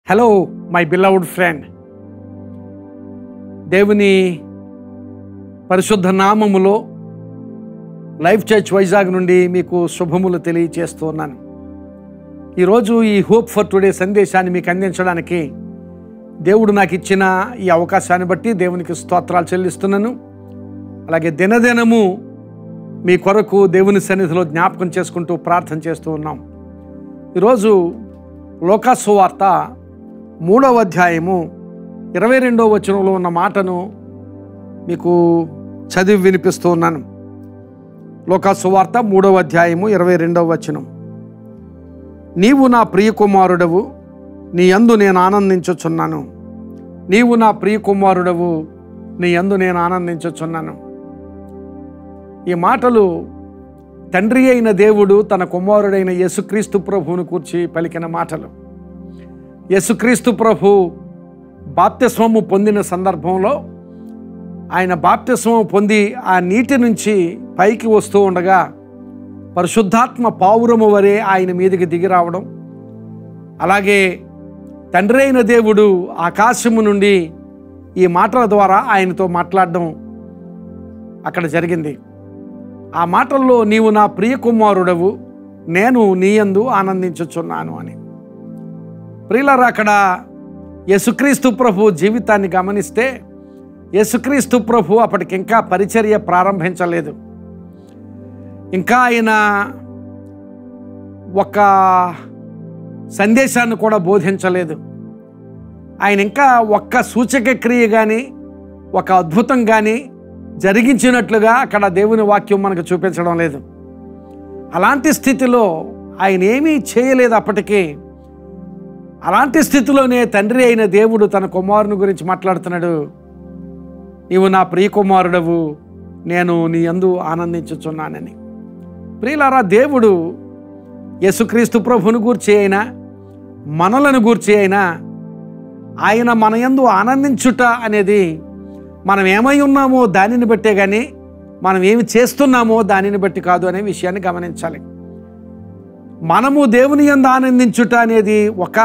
hello my beloved friend దేవుని పరిశుద్ధ నామములో లైఫ్ చర్చ్ వైజాగ్ నుండి మీకు శుభములు తెలియచేస్తున్నాను ఈరోజు ఈ హోప్ ఫర్ టుడే సందేశాన్ని మీకు అందించడానికి దేవుడు నాకు ఇచ్చిన ఈ అవకాశాన్ని బట్టి దేవునికి స్తోత్రాలు చెల్లిస్తున్నాను అలాగే దినదినము మీ కొరకు దేవుని సన్నిధిలో జ్ఞాపకం చేసుకుంటూ ప్రార్థన చేస్తూ ఉన్నాం ఈరోజు లోకాసు వార్త మూడవ అధ్యాయము ఇరవై రెండవ వచనంలో ఉన్న మాటను మీకు చదివి వినిపిస్తూ ఉన్నాను లోకాసు వార్త మూడవ అధ్యాయము ఇరవై రెండవ వచనం నీవు నా ప్రియ కుమారుడవు నీ యందు నేను ఆనందించుచున్నాను నీవు నా ప్రియ కుమారుడవు నీ యందు నేను ఆనందించుచున్నాను ఈ మాటలు తండ్రి అయిన దేవుడు తన కుమారుడైన యేసుక్రీస్తు ప్రభువును కూర్చి పలికిన మాటలు యేసుక్రీస్తు ప్రభు బాప్తిస్వము పొందిన సందర్భంలో ఆయన బాప్తిస్వము పొంది ఆ నీటి నుంచి పైకి వస్తూ ఉండగా పరిశుద్ధాత్మ పావురము వరే ఆయన మీదకి దిగి రావడం అలాగే తండ్రి అయిన దేవుడు ఆకాశము నుండి ఈ మాటల ద్వారా ఆయనతో మాట్లాడడం అక్కడ జరిగింది ఆ మాటల్లో నీవు నా ప్రియ కుమారుడవు నేను నీయందు ఆనందించుచున్నాను అని ప్రియులరా అక్కడ యేసుక్రీస్తు ప్రభు జీవితాన్ని గమనిస్తే యేసుక్రీస్తు ప్రభు అప్పటికి ఇంకా పరిచర్య ప్రారంభించలేదు ఇంకా ఆయన ఒక సందేశాన్ని కూడా బోధించలేదు ఆయన ఇంకా ఒక్క సూచక క్రియ కానీ ఒక అద్భుతం కానీ జరిగించినట్లుగా అక్కడ దేవుని వాక్యం మనకు చూపించడం లేదు అలాంటి స్థితిలో ఆయన ఏమీ చేయలేదు అప్పటికీ అలాంటి స్థితిలోనే తండ్రి అయిన దేవుడు తన కుమారుని గురించి మాట్లాడుతున్నాడు నీవు నా ప్రియ కుమారుడవు నేను నీ యందు ఆనందించుచున్నానని ప్రియులారా దేవుడు యేసుక్రీస్తు ప్రభుని గూర్చి అయినా మనలను గూర్చి అయినా ఆయన మన యందు ఆనందించుట అనేది మనం ఏమై ఉన్నామో దానిని బట్టే కానీ మనం ఏమి చేస్తున్నామో దానిని బట్టి కాదు అనే విషయాన్ని గమనించాలి మనము దేవుని యందు ఆనందించుట అనేది ఒక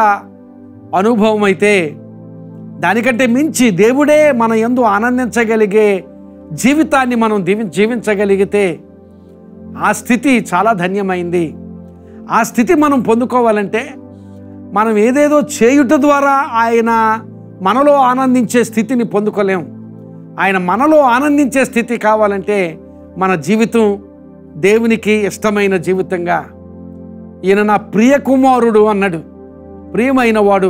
అనుభవం అయితే దానికంటే మించి దేవుడే మన యందు ఆనందించగలిగే జీవితాన్ని మనం దీవి జీవించగలిగితే ఆ స్థితి చాలా ధన్యమైంది ఆ స్థితి మనం పొందుకోవాలంటే మనం ఏదేదో చేయుట ద్వారా ఆయన మనలో ఆనందించే స్థితిని పొందుకోలేం ఆయన మనలో ఆనందించే స్థితి కావాలంటే మన జీవితం దేవునికి ఇష్టమైన జీవితంగా ఈయన నా ప్రియ కుమారుడు అన్నాడు ప్రియమైన వాడు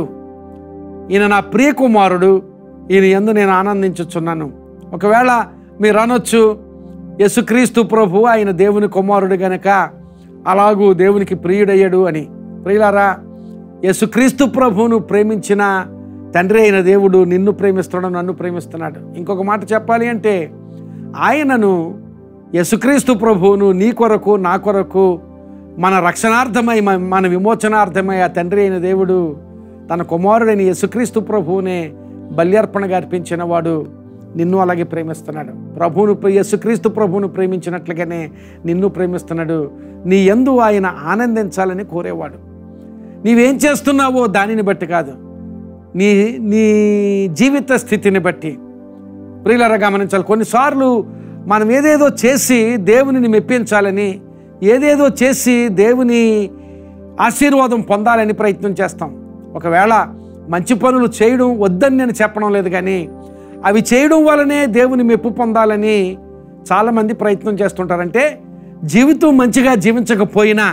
ఈయన నా ప్రియ కుమారుడు ఈయన ఎందు నేను ఆనందించుచున్నాను ఒకవేళ మీరు అనొచ్చు యేసుక్రీస్తు ప్రభు ఆయన దేవుని కుమారుడు గనక అలాగూ దేవునికి ప్రియుడయ్యాడు అని ప్రియులారా యేసుక్రీస్తు ప్రభువును ప్రేమించిన తండ్రి అయిన దేవుడు నిన్ను ప్రేమిస్తున్నాడు నన్ను ప్రేమిస్తున్నాడు ఇంకొక మాట చెప్పాలి అంటే ఆయనను యేసుక్రీస్తు ప్రభువును నీ కొరకు నా కొరకు మన రక్షణార్థమై మ- మన విమోచనార్థమై ఆ తండ్రి అయిన దేవుడు తన కుమారుడైన యేసుక్రీస్తు ప్రభువునే బల్యర్పణగా అర్పించిన వాడు నిన్ను అలాగే ప్రేమిస్తున్నాడు ప్రభువును ప్రే- యేసుక్రీస్తు ప్రభువును ప్రేమించినట్లుగానే నిన్ను ప్రేమిస్తున్నాడు నీ యందు ఆయన ఆనందించాలని కోరేవాడు నీవేం చేస్తున్నావో దానిని బట్టి కాదు నీ నీ జీవిత స్థితిని బట్టి ప్రియులరా గమనించాలి కొన్నిసార్లు మనం ఏదేదో చేసి దేవునిని మెప్పించాలని ఏదేదో చేసి దేవుని ఆశీర్వాదం పొందాలని ప్రయత్నం చేస్తాం ఒకవేళ మంచి పనులు చేయడం వద్దని నేను చెప్పడం లేదు కానీ అవి చేయడం వల్లనే దేవుని మెప్పు పొందాలని చాలామంది ప్రయత్నం చేస్తుంటారంటే జీవితం మంచిగా జీవించకపోయినా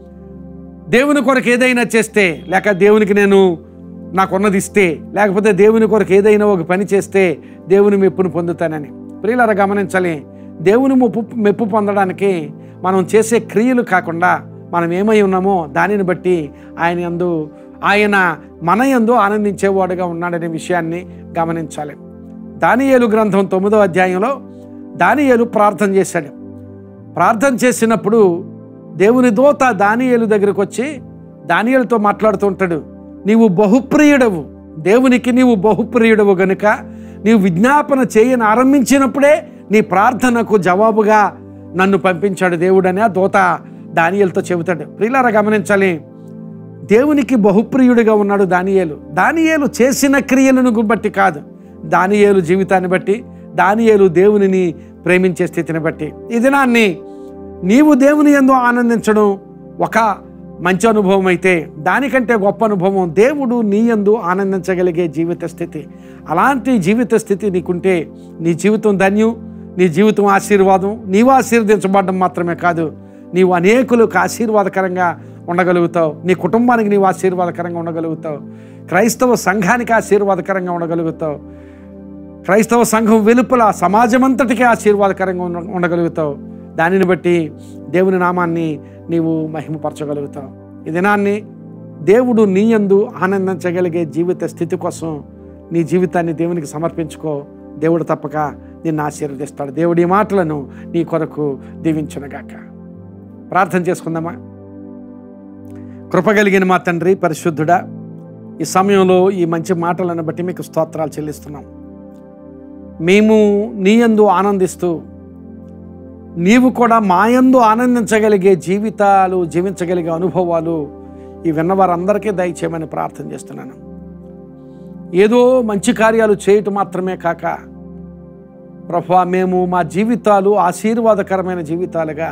దేవుని కొరకు ఏదైనా చేస్తే లేక దేవునికి నేను నాకున్నది ఇస్తే లేకపోతే దేవుని కొరకు ఏదైనా ఒక పని చేస్తే దేవుని మెప్పును పొందుతానని ప్రియులరా గమనించాలి దేవుని మెప్పు మెప్పు పొందడానికి మనం చేసే క్రియలు కాకుండా మనం ఏమై ఉన్నామో దానిని బట్టి ఆయన యందు ఆయన మన యందు ఆనందించేవాడుగా ఉన్నాడనే విషయాన్ని గమనించాలి దానియేలు గ్రంథం తొమ్మిదో అధ్యాయంలో దానియేలు ప్రార్థన చేశాడు ప్రార్థన చేసినప్పుడు దేవుని దూత దానియేలు దగ్గరికి వచ్చి దానియేలుతో మాట్లాడుతూ ఉంటాడు నీవు బహుప్రియుడవు దేవునికి నీవు బహుప్రియుడవు గనుక నీవు విజ్ఞాపన చేయని ఆరంభించినప్పుడే నీ ప్రార్థనకు జవాబుగా నన్ను పంపించాడు దేవుడని ఆ దూత దానియలతో చెబుతాడు ప్రియులారా గమనించాలి దేవునికి బహుప్రియుడిగా ఉన్నాడు దానియేలు దానియేలు చేసిన క్రియలను బట్టి కాదు దానియేలు జీవితాన్ని బట్టి దానియేలు దేవునిని ప్రేమించే స్థితిని బట్టి ఈ దినాన్ని నీవు దేవుని ఎందు ఆనందించడం ఒక మంచి అనుభవం అయితే దానికంటే గొప్ప అనుభవం దేవుడు నీ యందు ఆనందించగలిగే జీవిత స్థితి అలాంటి జీవిత స్థితి నీకుంటే నీ జీవితం ధన్యం నీ జీవితం ఆశీర్వాదం నీవు ఆశీర్వదించబడడం మాత్రమే కాదు నీవు అనేకులకు ఆశీర్వాదకరంగా ఉండగలుగుతావు నీ కుటుంబానికి నీవు ఆశీర్వాదకరంగా ఉండగలుగుతావు క్రైస్తవ సంఘానికి ఆశీర్వాదకరంగా ఉండగలుగుతావు క్రైస్తవ సంఘం వెలుపల సమాజమంతటికి ఆశీర్వాదకరంగా ఉండ- ఉండగలుగుతావు దానిని బట్టి దేవుని నామాన్ని నీవు మహిమపరచగలుగుతావు ఈ దినాన్ని దేవుడు నీ యందు ఆనందించగలిగే జీవిత స్థితి కోసం నీ జీవితాన్ని దేవునికి సమర్పించుకో దేవుడు తప్పక నిన్ను ఆశీర్వదిస్తాడు దేవుడి మాటలను నీ కొరకు దీవించునగాక ప్రార్థన చేసుకుందామా కృపగలిగిన మా తండ్రి పరిశుద్ధుడా ఈ సమయంలో ఈ మంచి మాటలను బట్టి మీకు స్తోత్రాలు చెల్లిస్తున్నాం మేము నీ యందు ఆనందిస్తూ నీవు కూడా మాయందు ఆనందించగలిగే జీవితాలు జీవించగలిగే అనుభవాలు ఈ విన్నవారందరికీ దయచేయమని ప్రార్థన చేస్తున్నాను ఏదో మంచి కార్యాలు చేయటం మాత్రమే కాక ప్రభా మేము మా జీవితాలు ఆశీర్వాదకరమైన జీవితాలుగా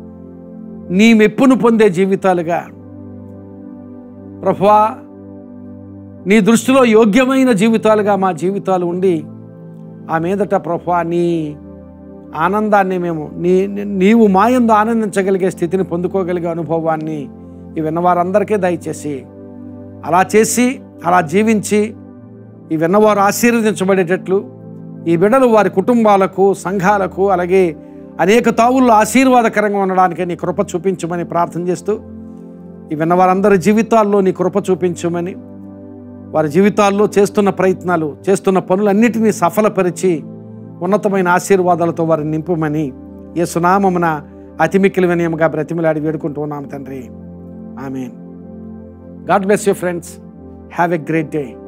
నీ మెప్పును పొందే జీవితాలుగా ప్రభా నీ దృష్టిలో యోగ్యమైన జీవితాలుగా మా జీవితాలు ఉండి ఆ మీదట ప్రభా నీ ఆనందాన్ని మేము నీ నీ- నీవు మాయందు ఆనందించగలిగే స్థితిని పొందుకోగలిగే అనుభవాన్ని ఈ విన్నవారందరికీ దయచేసి అలా చేసి అలా జీవించి ఈ విన్నవారు ఆశీర్వదించబడేటట్లు ఈ బిడ్డలు వారి కుటుంబాలకు సంఘాలకు అలాగే అనేక తావుల్లో ఆశీర్వాదకరంగా ఉండడానికి నీ కృప చూపించమని ప్రార్థన చేస్తూ ఈ విన్నవారందరి జీవితాల్లో నీ కృప చూపించమని వారి జీవితాల్లో చేస్తున్న ప్రయత్నాలు చేస్తున్న పనులన్నిటినీ సఫలపరిచి ఉన్నతమైన ఆశీర్వాదాలతో వారిని నింపమని ఏ సునామమున అతి మిక్కిలి వినయముగా బ్రతిమలాడి వేడుకుంటూ ఉన్నాము తండ్రి amen God bless you friends have a great day